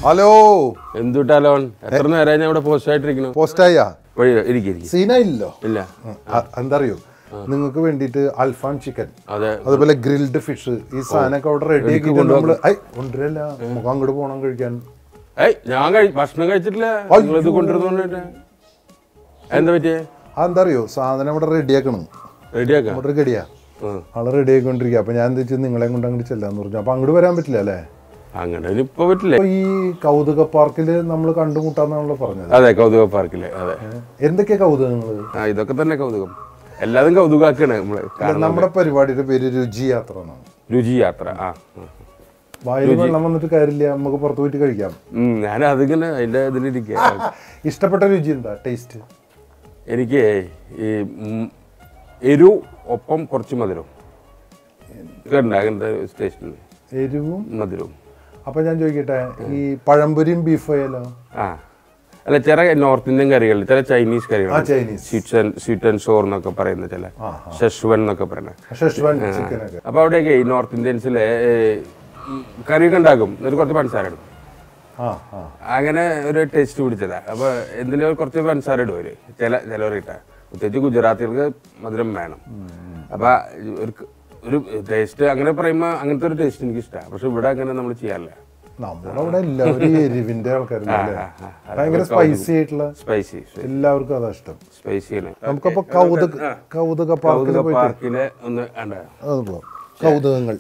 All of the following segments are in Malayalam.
ഹലോ എന്തുട്ടാലോ എത്ര നേരം ഞാൻ ഇവിടെ പോസ്റ്റ് ആയിട്ടിരിക്കുന്നു പോസ്റ്റായ വഴി ഇരിക്കും ഇരിക്കും സീനായില്ലോ ഇല്ല എന്തറിയോ നിങ്ങൾക്ക് വേണ്ടിയിട്ട് അൽഫാം ചിക്കൻ അതെ അതുപോലെ ഗ്രിൽഡ് ഫിഷ് ഈ സാധനമൊക്കെ അവിടെ റെഡി ആക്കിയിട്ട് നമ്മള് ഐ കൊണ്ടുവരല്ല നമുക്ക് അങ്ങോട്ട് പോകണം കഴിക്കാൻ ഏയ് ഞാൻ കഴി ഭക്ഷണം കഴിച്ചിട്ടില്ല നിങ്ങളിത് കൊണ്ടുവരുന്നോണ്ടിട്ട് എന്താ പറ്റിയേ അതെന്തറിയോ സാധനം ഇവിടെ റെഡി ആക്കണം റെഡിയാക്കാം ഇവിടെ ഗടിയാ ആള് റെഡി ആയിക്കൊണ്ടിരിക്കുക അപ്പൊ ഞാൻ എന്താ വെച്ചാൽ നിങ്ങളെ കൊണ്ട് അങ്ങോട്ട് ചെല്ലാന്ന് പറഞ്ഞു അപ്പൊ അങ്ങോട്ട് വരാൻ പറ്റില്ല അല്ലേ അങ്ങനെ ഇപ്പൊ പറ്റില്ലേ അപ്പൊ ഈ കൗതുക പാർക്കിൽ നമ്മൾ കണ്ടുമുട്ടാന്നാണല്ലോ പറഞ്ഞത് അതെ കൗതുക പാർക്കിലെ അതെ എന്തൊക്കെയാ കൗതുകങ്ങള് ആ ഇതൊക്കെ തന്നെ കൗതുകം എല്ലാതും കൗതുകാക്കാണ് നമ്മള് കാരണം നമ്മുടെ പരിപാടിയുടെ പേര് രുചി യാത്ര എന്നാണ് രുചി യാത്ര ആ ആ. വായിൽ വെള്ളം വന്നിട്ട് കാര്യമില്ല നമുക്ക് പുറത്ത് പോയിട്ട് കഴിക്കാം ഉം, ഞാൻ അതിങ്ങനെ അതിന്റെ ഇതിലിരിക്കുക ഇഷ്ടപ്പെട്ട രുചി എന്താ ടേസ്റ്റ് എനിക്ക് ഈ ഉം, എരു ഒപ്പം കുറച്ച് മധുരം കേട്ടോ അങ്ങനത്തെ സ്റ്റേഷനിൽ എരിവും മധുരവും അപ്പൊ ഞാൻ ചോദിക്കട്ടെ ഈ പഴംപൊരിയും ബീഫ് ആയാലോ ആ അല്ല ചില നോർത്ത് ഇന്ത്യൻ കറികൾ ചില ചൈനീസ് കറികൾ ആ Chinese sweets and sweet and sour എന്നൊക്കെ പറയുന്ന ചില ഷെഷ്വൻ എന്നൊക്കെ പറയുന്നത് ഷെഷ്വാൻ ചിക്കനൊക്കെ അപ്പൊ അവിടെയൊക്കെ ഈ നോർത്ത് ഇന്ത്യൻസിലെ ഏ, ഉം, കറിയൊക്കെ ഉണ്ടാക്കും എന്നിട്ട് കുറച്ച് പഞ്ചസാര ഇടും ആ ആ അങ്ങനെ ഒരു ടേസ്റ്റ് പിടിച്ചതാ അപ്പൊ എന്തിനും കുറച്ച് പഞ്ചസാര ഇടും അവര് ചില ചിലവരിട്ട പ്രത്യേകിച്ച് ഗുജറാത്തികൾക്ക് മധുരം വേണം അപ്പൊ ഒരു ഒരു ടേസ്റ്റ് അങ്ങനെ പറയുമ്പോ അങ്ങനത്തെ ഒരു ടേസ്റ്റ് എനിക്ക് ഇഷ്ടമാണ് പക്ഷെ ഇവിടെ അങ്ങനെ നമ്മൾ ചെയ്യാറില്ല നമ്മളവിടെ എല്ലാവരും ഈ എരിവിന്റെ ആൾക്കാരല്ലേ അല്ലേ? ആ, ആ, ആ. ഭയങ്കര സ്പൈസി ആയിട്ടുള്ള സ്പൈസി എല്ലാവർക്കും അതാ ഇഷ്ടം സ്പൈസിയാണ് നമുക്കപ്പോ കൗതുക കൗതുക പാർക്കിൽ കൗതുക പോയിട്ട് പാർക്കിലെ ഒന്ന് കണ്ട അത് പോവാം കൗതുകങ്ങൾ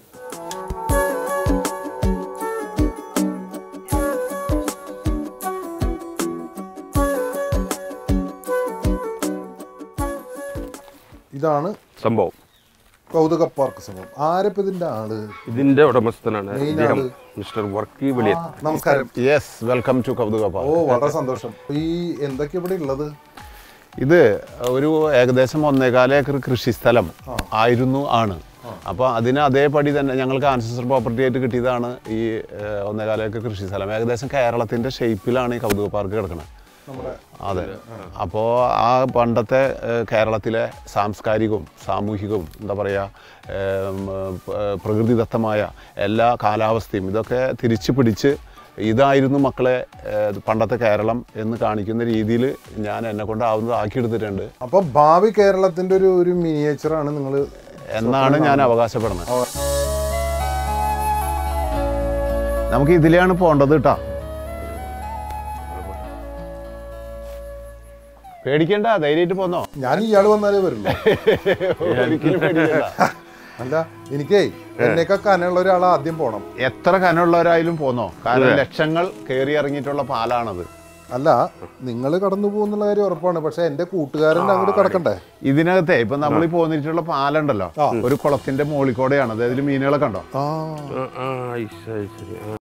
ഇതാണ് സംഭവം കൗതുക പാർക്ക് സംഭവം ആരപ്പ ഇതിന്റെ ആള് ഇതിന്റെ ഉടമസ്ഥനാണ് ഇദ്ദേഹം മിസ്റ്റർ വർക്കി വെളിയൻ നമസ്കാരം യെസ് വെൽക്കം ടു കൗതുക ഓ വളരെ സന്തോഷം ഈ എന്തൊക്കെ ഇവിടെ ഉള്ളത് ഇത് ഒരു ഏകദേശം ഒന്നേകാല ഏക്കർ കൃഷിസ്ഥലം ആയിരുന്നു ആണ് അപ്പോൾ അതിന് അതേപടി തന്നെ ഞങ്ങൾക്ക് ആൻസസ്റ്റർ പ്രോപ്പർട്ടി ആയിട്ട് കിട്ടിയതാണ് ഈ ഏഹ്, ഒന്നേകാല ഏക്കർ കൃഷിസ്ഥലം ഏകദേശം കേരളത്തിന്റെ ഷേപ്പിലാണ് ഈ കൗതുക പാർക്ക് കിടക്കുന്നത് നമ്മുടെ അതെ അപ്പോൾ ആ പണ്ടത്തെ ഏഹ്, കേരളത്തിലെ സാംസ്കാരികവും സാമൂഹികവും എന്താ പറയുക പ്രകൃതിദത്തമായ എല്ലാ കാലാവസ്ഥയും ഇതൊക്കെ തിരിച്ചു പിടിച്ച് ഇതായിരുന്നു മക്കളെ ഏഹ്, പണ്ടത്തെ കേരളം എന്ന് കാണിക്കുന്ന രീതിയിൽ ഞാൻ എന്നെ കൊണ്ടാവുന്നത് ആക്കിയെടുത്തിട്ടുണ്ട് അപ്പൊ ഭാവി കേരളത്തിന്റെ ഒരു ഒരു മിനിയേച്ചറാണ് നിങ്ങൾ എന്നാണ് ഞാൻ അവകാശപ്പെടുന്നത് നമുക്ക് ഇതിലെയാണ് പോകേണ്ടത് കേട്ടോ പേടിക്കണ്ട ധൈര്യമായിട്ട് പോന്നോ ഞാൻ ഇയാൾ വന്നാലേ വരുള്ളൂ ഒരിക്കലും പേടിക്കണ്ട അല്ല എനിക്കേ എന്നേക്കാ കനുള്ള ഒരാൾ ആദ്യം പോണം എത്ര കനമുള്ളവരായാലും പോന്നോ കാരണം ലക്ഷങ്ങൾ കയറി ഇറങ്ങിയിട്ടുള്ള പാലാണത് അല്ല നിങ്ങൾ കടന്നു പോകുന്നുള്ള കാര്യം ഉറപ്പാണ് പക്ഷെ എന്റെ കൂട്ടുകാരൻ അങ്ങോട്ട് കടക്കണ്ടേ ഇതിനകത്തെ ഇപ്പൊ നമ്മൾ ഈ പോന്നിട്ടുള്ള പാലുണ്ടല്ലോ ഒരു കുളത്തിന്റെ മോളിക്കോടെയാണ് അതായത് മീനുകളെ കണ്ടോ ആ ആ, ആ, ഐസ്, ഐസ്, ആ.